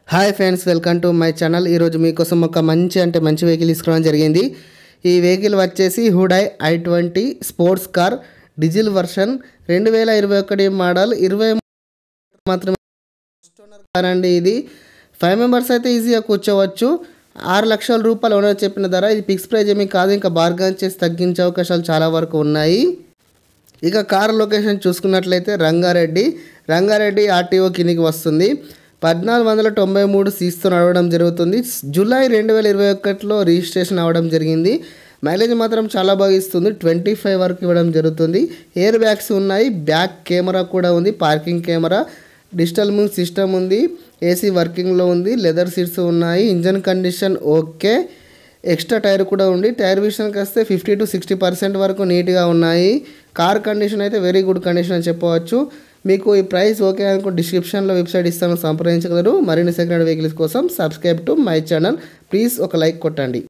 hi friends welcome to my channel ఈరోజు మీకోసం ఒక మంచి అంటే మంచి వెహికల్ తీసుకోవడం జరిగింది ఈ వెహికల్ వచ్చేసి Hyundai i twenty sports car diesel version రెండు వేల ఇరవై ఒకటి మోడల్ ఇరవై మాత్రమే కార్ అండి ఇది ఫైవ్ మెంబర్స్ అయితే ఈజీగా కూర్చోవచ్చు ఆరు లక్షల రూపాయలు ఓనర్ చెప్పిన ధర ఇది ఫిక్స్ ప్రైజ్ ఏమీ కాదు ఇంకా బార్గన్ చేసి తగ్గించే అవకాశాలు చాలా వరకు ఉన్నాయి ఇక కార్ లొకేషన్ చూసుకున్నట్లయితే రంగారెడ్డి రంగారెడ్డి ఆర్టీఓ కిందికి వస్తుంది పద్నాలుగు వందల తొంభై మూడు సీస్తో నడవడం జరుగుతుంది జూలై రెండు వేల ఇరవై ఒకటిలో రిజిస్ట్రేషన్ అవ్వడం జరిగింది మైలేజ్ మాత్రం చాలా బాగా ఇస్తుంది ట్వంటీ ఫైవ్ వరకు ఇవ్వడం జరుగుతుంది ఎయిర్ బ్యాగ్స్ ఉన్నాయి బ్యాక్ కెమెరా కూడా ఉంది parking camera digital music system ఉంది ఏసీ వర్కింగ్లో ఉంది లెదర్ సీట్స్ ఉన్నాయి engine condition okay extra tyre కూడా ఉంది టైర్ విషయానికి వస్తే ఫిఫ్టీ టు సిక్స్టీ పర్సెంట్ వరకు నీట్గా ఉన్నాయి కార్ కండిషన్ అయితే వెరీ గుడ్ కండిషన్ అని చెప్పవచ్చు మీకు ఈ ప్రైస్ ఓకే అనుకో డిస్క్రిప్షన్లో వెబ్సైట్ ఇస్తాను సంప్రదించగలరు మరిన్ని సెకండ్ వెహికల్స్ కోసం subscribe to my channel please ఒక లైక్ కొట్టండి